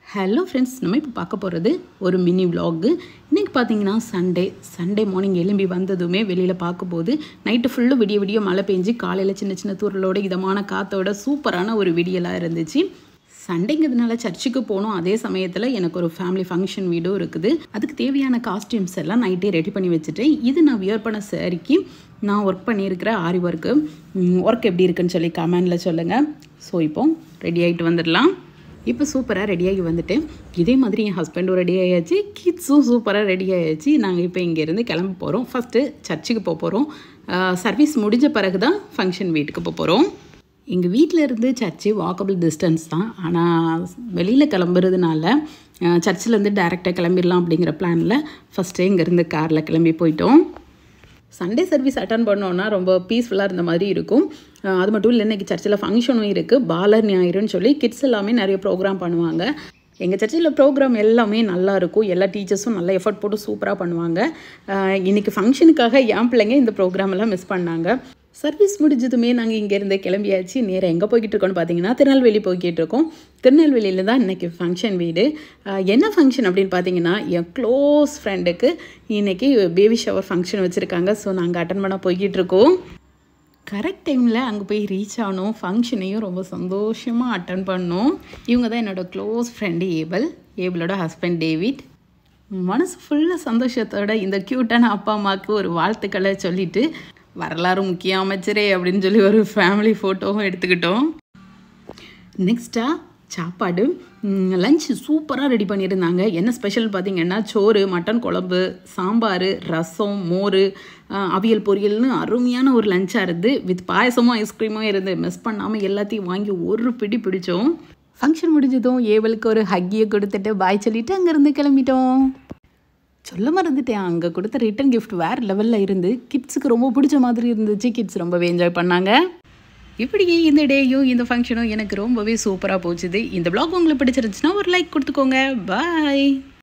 hello friends நம்ம இப்போ பார்க்க போகிறது ஒரு மினி விலாகு இன்றைக்கி பார்த்தீங்கன்னா சண்டே சண்டே மார்னிங் எலும்பி வந்ததுமே வெளியில் பார்க்கும்போது நைட்டு ஃபுல்லு விடிய விடிய மழை பெஞ்சு காலையில் சின்ன சின்ன தூரலோட இதமான காற்றோட சூப்பரான ஒரு விடியலாக இருந்துச்சு சண்டேங்கிறதுனால சர்ச்சுக்கு போகணும் அதே சமயத்தில் எனக்கு ஒரு ஃபேமிலி ஃபங்க்ஷன் வீடும் இருக்குது அதுக்கு தேவையான காஸ்டியூம்ஸ் எல்லாம் நைட்டே ரெடி பண்ணி வச்சுட்டேன் இது நான் வியர் பண்ண சாரிக்கு நான் ஒர்க் பண்ணியிருக்கிற ஆரி ஒர்க்கு ஒர்க் எப்படி இருக்குன்னு சொல்லி கமெண்டில் சொல்லுங்கள் ஸோ இப்போ ரெடி ஆகிட்டு வந்துடலாம் இப்போ சூப்பராக ரெடியாகி வந்துட்டேன் இதே மாதிரி என் ஹஸ்பண்டும் ரெடி ஆயாச்சு கிட்ஸும் சூப்பராக ரெடி ஆயாச்சு நாங்கள் இப்போ இங்கேருந்து கிளம்ப போகிறோம் ஃபஸ்ட்டு சர்ச்சுக்கு போக போகிறோம் சர்வீஸ் முடிஞ்ச பிறகு தான் ஃபங்க்ஷன் வீட்டுக்கு போக போகிறோம் எங்கள் வீட்டில் இருந்து சர்ச்சு வாக்கபிள் டிஸ்டன்ஸ் தான் ஆனால் வெளியில் கிளம்புறதுனால சர்ச்சிலேருந்து டேரெக்டாக கிளம்பிடலாம் அப்படிங்கிற பிளானில் ஃபஸ்ட்டே இங்கேருந்து காரில் கிளம்பி போயிட்டோம் சண்டே சர்வீஸ் அட்டன் பண்ணோன்னா ரொம்ப பீஸ்ஃபுல்லாக இருந்த மாதிரி இருக்கும் அது மட்டும் இல்லை இன்றைக்கி சர்ச்சில் ஃபங்க்ஷனும் இருக்குது பாலர் ஞாயிறுன்னு சொல்லி கிட்ஸ் எல்லாமே நிறைய ப்ரோக்ராம் பண்ணுவாங்க எங்கள் சர்ச்சில் ப்ரோக்ராம் எல்லாமே நல்லா இருக்கும் எல்லா டீச்சர்ஸும் நல்லா எஃபர்ட் போட்டு சூப்பராக பண்ணுவாங்க இன்றைக்கி ஃபங்க்ஷனுக்காக என் பிள்ளைங்க இந்த ப்ரோக்ராம் எல்லாம் மிஸ் பண்ணாங்க சர்வீஸ் முடிஞ்சதுமே நாங்கள் இங்கேருந்து கிளம்பியாச்சு நேராக எங்கே போய்கிட்டு இருக்கோம்னு பார்த்தீங்கன்னா திருநெல்வேலி போய்கிட்டு இருக்கோம் திருநெல்வேலியில் தான் இன்றைக்கி ஃபங்க்ஷன் வீடு என்ன ஃபங்க்ஷன் அப்படின்னு பார்த்தீங்கன்னா என் க்ளோஸ் ஃப்ரெண்டுக்கு இன்றைக்கி பேபி ஷவர் ஃபங்க்ஷன் வச்சுருக்காங்க ஸோ நாங்கள் அட்டன் பண்ண போய்கிட்டு இருக்கோம் கரெக்ட் டைமில் அங்கே போய் ரீச் ஆனோம் ஃபங்க்ஷனையும் ரொம்ப சந்தோஷமாக அட்டன் பண்ணோம் இவங்க தான் என்னோடய க்ளோஸ் ஃப்ரெண்டு ஏபல் ஏபலோட ஹஸ்பண்ட் டேவிட் மனசு ஃபுல்லாக சந்தோஷத்தோட இந்த க்யூட்டான அப்பா அம்மாவுக்கு ஒரு வாழ்த்துக்களை சொல்லிவிட்டு வரலாறு முக்கிய அமைச்சரே அப்படின்னு சொல்லி ஒரு ஃபேமிலி ஃபோட்டோவும் எடுத்துக்கிட்டோம் நெக்ஸ்ட்டாக சாப்பாடு லஞ்ச் சூப்பராக ரெடி பண்ணியிருந்தாங்க என்ன ஸ்பெஷல் பார்த்தீங்கன்னா சோறு மட்டன் குழம்பு சாம்பார் ரசம் மோர் அவியல் பொரியல்னு அருமையான ஒரு லஞ்சாக இருந்து வித் பாயசமும் ஐஸ்கிரீமும் இருந்து மிஸ் பண்ணாமல் எல்லாத்தையும் வாங்கி ஒரு பிடி பிடிச்சோம் ஃபங்க்ஷன் முடிஞ்சதும் ஏவலுக்கு ஒரு ஹக்கியை கொடுத்துட்டு பாய் சொல்லிவிட்டு அங்கேருந்து கிளம்பிட்டோம் சொல்ல மறந்துட்டேன் அங்கே கொடுத்த ரிட்டன் கிஃப்ட் வேறு லெவலில் இருந்து கிட்ஸுக்கு ரொம்ப பிடிச்ச மாதிரி இருந்துச்சு கிட்ஸ் ரொம்பவே என்ஜாய் பண்ணாங்க இப்படியே இந்த டேயும் இந்த ஃபங்க்ஷனும் எனக்கு ரொம்பவே சூப்பராக போச்சுது இந்த பிளாக் உங்களுக்கு பிடிச்சிருந்துச்சுன்னா ஒரு லைக் கொடுத்துக்கோங்க பாய்